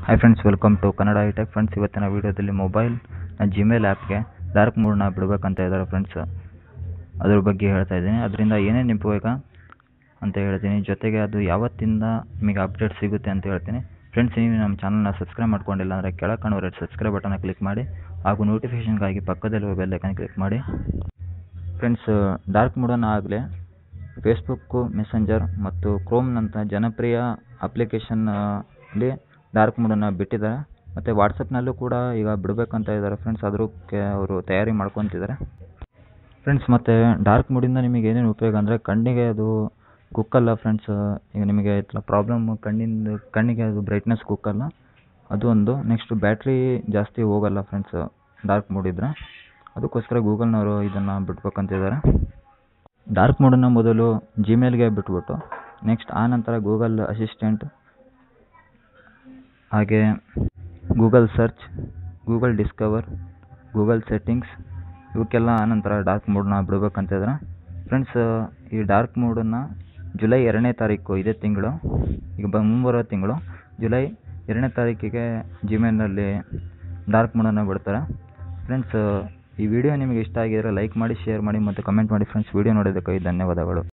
hi friends welcome to Kannada iTech friends ಇವತ್ತಿನ ವೀಡಿಯೋದಲ್ಲಿ mobile Gmail ಆ್ಯಪ್ಗೆ ಡಾರ್ಕ್ ಮೂಡ್ನ ಬಿಡಬೇಕಂತ ಇದ್ದಾರೆ ಫ್ರೆಂಡ್ಸ್ ಅದ್ರ ಬಗ್ಗೆ ಹೇಳ್ತಾ ಇದ್ದೀನಿ ಅದರಿಂದ ಏನೇನು ಉಪಯೋಗ ಅಂತ ಹೇಳ್ತೀನಿ ಜೊತೆಗೆ ಅದು ಯಾವತ್ತಿಂದ ನಿಮಗೆ ಅಪ್ಡೇಟ್ ಸಿಗುತ್ತೆ ಅಂತ ಹೇಳ್ತೀನಿ ಫ್ರೆಂಡ್ಸ್ ನೀವು ನಮ್ಮ ಚಾನಲ್ನ ಸಬ್ಸ್ಕ್ರೈಬ್ ಮಾಡ್ಕೊಂಡಿಲ್ಲ ಅಂದರೆ ಕೆಳಗೆ ಕಾಣೋ ರೆಡ್ ಸಬ್ಸ್ಕ್ರೈಬ್ ಬಟನ್ನ ಕ್ಲಿಕ್ ಮಾಡಿ ಹಾಗೂ ನೋಟಿಫಿಕೇಷನ್ಗಾಗಿ ಪಕ್ಕದಲ್ಲಿರುವ ಬೆಲ್ ಐಕನ್ ಕ್ಲಿಕ್ ಮಾಡಿ ಫ್ರೆಂಡ್ಸ್ ಡಾರ್ಕ್ ಮೂಡನ್ನು ಆಗಲೇ ಫೇಸ್ಬುಕ್ಕು ಮೆಸೆಂಜರ್ ಮತ್ತು ಕ್ರೋಮ್ನಂಥ ಜನಪ್ರಿಯ ಅಪ್ಲಿಕೇಶನ್ನಲ್ಲಿ ಡಾರ್ಕ್ ಮೂಡನ್ನು ಬಿಟ್ಟಿದ್ದಾರೆ ಮತ್ತು ವಾಟ್ಸಪ್ನಲ್ಲೂ ಕೂಡ ಈಗ ಬಿಡಬೇಕಂತ ಇದ್ದಾರೆ ಫ್ರೆಂಡ್ಸ್ ಅದಕ್ಕೆ ಅವರು ತಯಾರಿ ಮಾಡ್ಕೊತಿದ್ದಾರೆ ಫ್ರೆಂಡ್ಸ್ ಮತ್ತು ಡಾರ್ಕ್ ಮೂಡಿಂದ ನಿಮಗೆ ಏನೇನು ಉಪಯೋಗ ಅಂದರೆ ಕಣ್ಣಿಗೆ ಅದು ಕುಕ್ಕಲ್ಲ ಫ್ರೆಂಡ್ಸ್ ಈಗ ನಿಮಗೆ ಪ್ರಾಬ್ಲಮ್ ಕಣ್ಣಿಂದು ಕಣ್ಣಿಗೆ ಅದು ಬ್ರೈಟ್ನೆಸ್ ಕುಕ್ಕಲ್ಲ ಅದು ಒಂದು ನೆಕ್ಸ್ಟ್ ಬ್ಯಾಟ್ರಿ ಜಾಸ್ತಿ ಹೋಗಲ್ಲ ಫ್ರೆಂಡ್ಸ್ ಡಾರ್ಕ್ ಮೂಡ್ ಇದ್ದರೆ ಅದಕ್ಕೋಸ್ಕರ ಗೂಗಲ್ನವರು ಇದನ್ನು ಬಿಡ್ಬೇಕಂತಿದ್ದಾರೆ ಡಾರ್ಕ್ ಮೋಡನ್ನು ಮೊದಲು ಜಿಮೇಲ್ಗೆ ಬಿಟ್ಬಿಟ್ಟು ನೆಕ್ಸ್ಟ್ ಆ ನಂತರ ಗೂಗಲ್ ಅಸಿಸ್ಟೆಂಟ್ ಹಾಗೆ Google search Google discover Google settings ಇವಕ್ಕೆಲ್ಲ ಆನಂತರ ಡಾರ್ಕ್ ಮೋಡನ್ನ ಬಿಡಬೇಕಂತಿದ್ದಾರೆ ಫ್ರೆಂಡ್ಸ್ ಈ ಡಾರ್ಕ್ ಮೋಡನ್ನು ಜುಲೈ ಎರಡನೇ ತಾರೀಕು ಇದೇ ತಿಂಗಳು ಈಗ ಬ ಮುಂಬರೋ ತಿಂಗಳು ಜುಲೈ ಎರಡನೇ ತಾರೀಕಿಗೆ ಜಿಮೇಲ್ನಲ್ಲಿ ಡಾರ್ಕ್ ಮೋಡನ್ನು ಬಿಡ್ತಾರೆ ಫ್ರೆಂಡ್ಸ್ ಈ ವಿಡಿಯೋ ನಿಮಗೆ ಇಷ್ಟ ಆಗಿದರೆ ಲೈಕ್ ಮಾಡಿ ಶೇರ್ ಮಾಡಿ ಮತ್ತು ಕಮೆಂಟ್ ಮಾಡಿ ಫ್ರೆಂಡ್ಸ್ ವಿಡಿಯೋ ನೋಡೋದಕ್ಕಾಗಿ ಧನ್ಯವಾದಗಳು